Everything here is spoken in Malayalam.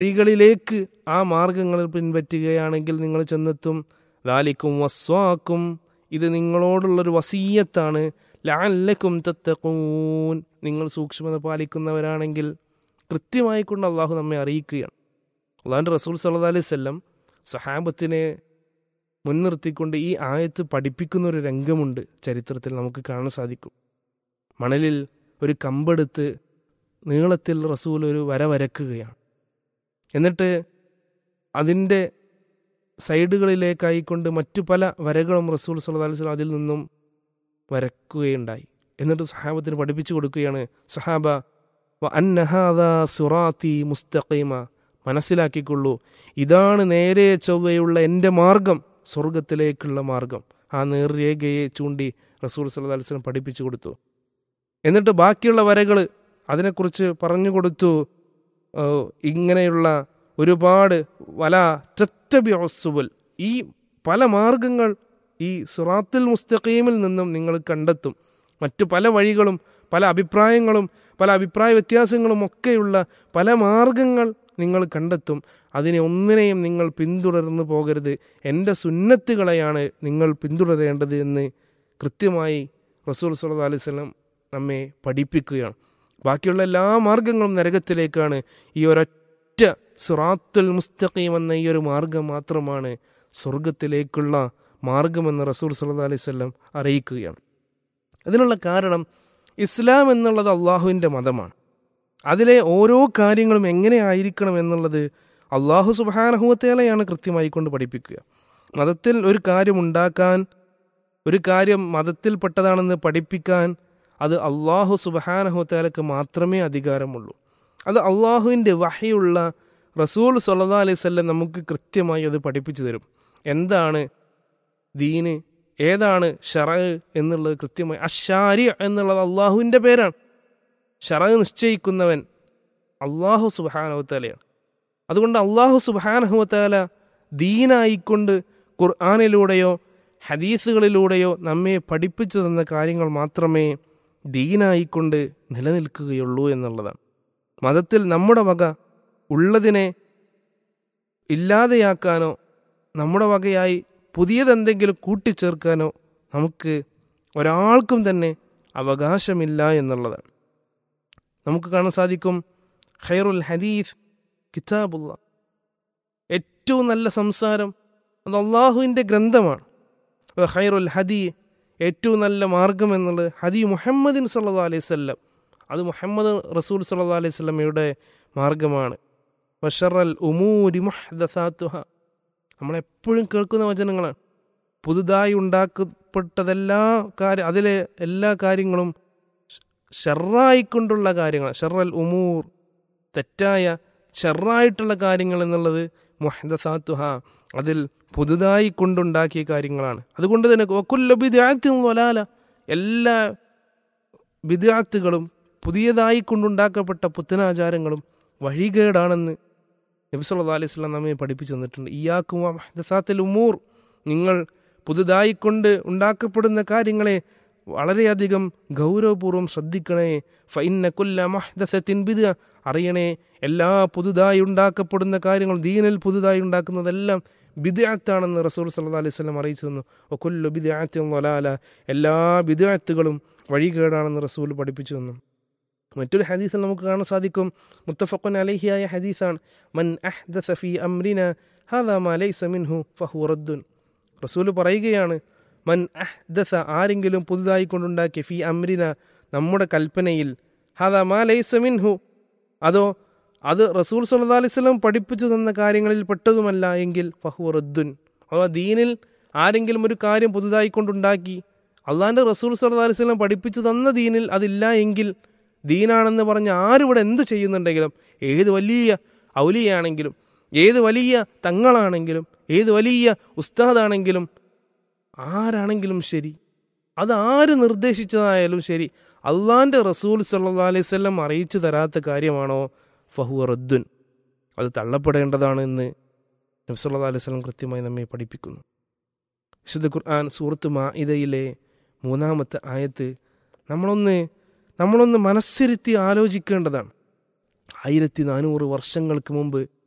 വഴികളിലേക്ക് ആ മാർഗങ്ങൾ പിൻപറ്റുകയാണെങ്കിൽ നിങ്ങൾ ചെന്നെത്തും ലാലിക്കും വസ്വാക്കും ഇത് നിങ്ങളോടുള്ളൊരു വസീയത്താണ് ലാലക്കും തത്തക്കൂൻ നിങ്ങൾ സൂക്ഷ്മത പാലിക്കുന്നവരാണെങ്കിൽ കൃത്യമായി കൊണ്ട് അള്ളാഹു നമ്മെ അറിയിക്കുകയാണ് അള്ളാഹുൻ്റെ റസൂൽ സല്ലാ അലൈഹി സ്വല്ലം സഹാബത്തിനെ മുൻനിർത്തിക്കൊണ്ട് ഈ ആയത്ത് പഠിപ്പിക്കുന്ന ഒരു രംഗമുണ്ട് ചരിത്രത്തിൽ നമുക്ക് കാണാൻ സാധിക്കും മണലിൽ ഒരു കമ്പെടുത്ത് നീളത്തിൽ റസൂൽ ഒരു വര വരക്കുകയാണ് എന്നിട്ട് അതിൻ്റെ സൈഡുകളിലേക്കായിക്കൊണ്ട് മറ്റു പല വരകളും റസൂൽ സല്ലല്ലാഹു അലൈഹി വസല്ലം അതിൽ നിന്നും വരക്കുകയുണ്ടായി എന്നിട്ട് സഹാബത്തിന് പഠിപ്പിച്ചു കൊടുക്കുകയാണ് സഹാബ വ അന്നഹാദ സുറാത്തി മുസ്തഖീമ മനസ്സിലാക്കിക്കൊള്ളൂ ഇതാണ് നേരെ ചൊവ്വയുള്ള എൻ്റെ മാർഗം സ്വർഗത്തിലേക്കുള്ള മാർഗം ആ നേർരേഖയെ ചൂണ്ടി റസൂൽ സല്ലല്ലാഹു അലൈഹി വസല്ലം പഠിപ്പിച്ചു കൊടുത്തു എന്നിട്ട് ബാക്കിയുള്ള വരകൾ അതിനെക്കുറിച്ച് പറഞ്ഞു കൊടുത്തു ഏഹ് ഇങ്ങനെയുള്ള ഒരുപാട് വല ചറ്റബിസുബൽ ഈ പല മാർഗങ്ങൾ ഈ സുറാത്തുൽ മുസ്തഖീമിൽ നിന്നും നിങ്ങൾ കണ്ടെത്തും മറ്റു പല വഴികളും പല അഭിപ്രായങ്ങളും പല അഭിപ്രായ വ്യത്യാസങ്ങളും ഒക്കെയുള്ള പല മാർഗങ്ങൾ നിങ്ങൾ കണ്ടെത്തും അതിനെ ഒന്നിനെയും നിങ്ങൾ പിന്തുടർന്നു പോകരുത് എൻ്റെ സുന്നത്തുകളെയാണ് നിങ്ങൾ പിന്തുടരേണ്ടത് എന്ന് കൃത്യമായി റസൂൽ സല്ലല്ലാഹു അലൈഹി വസല്ലം നമ്മെ പഠിപ്പിക്കുകയാണ് ബാക്കിയുള്ള എല്ലാ മാർഗങ്ങളും നരകത്തിലേക്കാണ് ഈ ഒരൊറ്റ സുറാത്തുൽ മുസ്തഖീം എന്ന ഈ ഒരു മാർഗം മാത്രമാണ് സ്വർഗത്തിലേക്കുള്ള മാർഗമെന്ന് റസൂൽ സല്ലല്ലാഹു അലൈഹി വസല്ലം അറിയിക്കുകയാണ് അതിനുള്ള കാരണം ഇസ്ലാം എന്നുള്ളത് അള്ളാഹുവിൻ്റെ മതമാണ് അതിലെ ഓരോ കാര്യങ്ങളും എങ്ങനെ ആയിരിക്കണം എന്നുള്ളത് അള്ളാഹു സുബാനഹുവത്തേലയാണ് കൃത്യമായി കൊണ്ട് പഠിപ്പിക്കുക മതത്തിൽ ഒരു കാര്യം ഉണ്ടാക്കാൻ ഒരു കാര്യം മതത്തിൽപ്പെട്ടതാണെന്ന് പഠിപ്പിക്കാൻ അത് അള്ളാഹു സുബഹാനഹുത്തേലക്ക് മാത്രമേ അധികാരമുള്ളൂ അത് അള്ളാഹുവിൻ്റെ വഹയുള്ള റസൂൽ സല്ലാ അലൈഹി സ്വല്ലം നമുക്ക് കൃത്യമായി അത് പഠിപ്പിച്ചു തരും എന്താണ് ദീന് ഏതാണ് ഷറ എന്നുള്ളത് കൃത്യമായി അഷാരി എന്നുള്ളത് അള്ളാഹുവിൻ്റെ പേരാണ് ഷറ നിശ്ചയിക്കുന്നവൻ അള്ളാഹു സുബാനഹുത്താലയാണ് അതുകൊണ്ട് അള്ളാഹു സുബാനഹുത്താല ദീനായിക്കൊണ്ട് ഖുർആാനിലൂടെയോ ഹദീസുകളിലൂടെയോ നമ്മെ പഠിപ്പിച്ചു തന്ന കാര്യങ്ങൾ മാത്രമേ ദീനായിക്കൊണ്ട് നിലനിൽക്കുകയുള്ളൂ എന്നുള്ളതാണ് മതത്തിൽ നമ്മുടെ വക ഉള്ളതിനെ ഇല്ലാതെയാക്കാനോ നമ്മുടെ വകയായി പുതിയതെന്തെങ്കിലും കൂട്ടിച്ചേർക്കാനോ നമുക്ക് ഒരാൾക്കും തന്നെ അവകാശമില്ല എന്നുള്ളതാണ് നമുക്ക് കാണാൻ സാധിക്കും ഖൈറുൽ ഹദീഫ് കിതാബുള്ള ഏറ്റവും നല്ല സംസാരം അത് അള്ളാഹുവിൻ്റെ ഗ്രന്ഥമാണ് ഖൈറുൽ ഹദി ഏറ്റവും നല്ല മാർഗം എന്നുള്ളത് ഹദി മുഹമ്മദിൻ സല്ലാ അലൈഹി സ്വല്ലം അത് മുഹമ്മദ് റസൂൽ സല്ലാ അലൈഹി സ്വല്ലമയുടെ മാർഗമാണ് വഷറൽ ഉമൂരി മുഹദസാത്തുഹ നമ്മളെപ്പോഴും കേൾക്കുന്ന വചനങ്ങളാണ് പുതുതായി ഉണ്ടാക്കപ്പെട്ടതെല്ലാ കാര്യം അതിലെ എല്ലാ കാര്യങ്ങളും ഷെറായിക്കൊണ്ടുള്ള കാര്യങ്ങൾ ഷെറൽ ഉമൂർ തെറ്റായ ഷെറായിട്ടുള്ള കാര്യങ്ങൾ എന്നുള്ളത് മുഹദസാത്തുഹ അതിൽ പുതുതായി കൊണ്ടുണ്ടാക്കിയ കാര്യങ്ങളാണ് അതുകൊണ്ട് തന്നെ ഒക്കുല്ല ബിദ്യാത്തും വലാല എല്ലാ ബിദ്യാത്തുകളും പുതിയതായി കൊണ്ടുണ്ടാക്കപ്പെട്ട പുത്തനാചാരങ്ങളും വഴികേടാണെന്ന് നബി സല്ലല്ലാഹു അലൈഹി വസല്ലം നമ്മെ പഠിപ്പിച്ചു തന്നിട്ടുണ്ട് ഇയാക്കും മഹദസാത്തിൽ ഉമൂർ നിങ്ങൾ പുതുതായി കൊണ്ട് ഉണ്ടാക്കപ്പെടുന്ന കാര്യങ്ങളെ വളരെയധികം ഗൗരവപൂർവ്വം ശ്രദ്ധിക്കണേ ഫൈന്ന കുല്ല മഹ്ദസത്തിൻ ബിദ അറിയണേ എല്ലാ പുതുതായി ഉണ്ടാക്കപ്പെടുന്ന കാര്യങ്ങൾ ദീനിൽ പുതുതായി ഉണ്ടാക്കുന്നതെല്ലാം ബിദ്അത്താണെന്ന് റസൂൽ സല്ലല്ലാഹു അലൈഹി വസല്ലം അറിയിച്ചു തന്നു ഒക്കുല്ലു ബിദ്അത്തിൻ വലാല എല്ലാ ബിദ്അത്തുകളും വഴികേടാണെന്ന് റസൂൽ പഠിപ്പിച്ചു തന്നു മറ്റൊരു ഹദീസിൽ നമുക്ക് കാണാൻ സാധിക്കും മുത്തഫഖുൻ അലഹിയായ ഹദീസാണ് മൻ അഹ്ദസ ഫീ അംരിന ഹാദാ മാ ലൈസ മിൻഹു ഫഹു റദ്ദുൻ റസൂൽ പറയുകയാണ് മൻ അഹ്ദസ ആരെങ്കിലും പുതുതായി കൊണ്ടുണ്ടാക്കിയ ഫി അംരിന നമ്മുടെ കൽപ്പനയിൽ ഹാദാ മാ ലൈസ മിൻഹു അതോ അത് റസൂൽ സല്ലല്ലാഹു അലൈഹി വസല്ലം പഠിപ്പിച്ചു തന്ന കാര്യങ്ങളിൽ പെട്ടതുമല്ല എങ്കിൽ ഫഹു റദ്ദുൻ അഥവാ ദീനിൽ ആരെങ്കിലും ഒരു കാര്യം പുതുതായി കൊണ്ടുണ്ടാക്കി അള്ളാഹിൻ്റെ റസൂൽ സല്ലല്ലാഹു അലൈഹി വസല്ലം പഠിപ്പിച്ചു തന്ന ദീനിൽ അതില്ല എങ്കിൽ ദീനാണെന്ന് പറഞ്ഞ് ആരിവിടെ എന്ത് ചെയ്യുന്നുണ്ടെങ്കിലും ഏത് വലിയ ഔലിയാണെങ്കിലും ഏത് വലിയ തങ്ങളാണെങ്കിലും ഏത് വലിയ ഉസ്താദാണെങ്കിലും ആരാണെങ്കിലും ശരി അത് ആര് നിർദ്ദേശിച്ചതായാലും ശരി അള്ളാൻ്റെ റസൂൽ സല്ലാ അലൈഹി സ്വല്ലം അറിയിച്ചു തരാത്ത കാര്യമാണോ ഫഹു റദ്ദുൻ അത് തള്ളപ്പെടേണ്ടതാണ് എന്ന് നബ്സല്ലാ അലൈഹി സ്വലം കൃത്യമായി നമ്മെ പഠിപ്പിക്കുന്നു വിശുദ്ധ ഖുർആൻ സൂറത്ത് മാഇദയിലെ മൂന്നാമത്തെ ആയത്ത് നമ്മളൊന്ന് നമ്മളൊന്ന് മനസ്സിരുത്തി ആലോചിക്കേണ്ടതാണ് ആയിരത്തി നാനൂറ് വർഷങ്ങൾക്ക് മുമ്പ്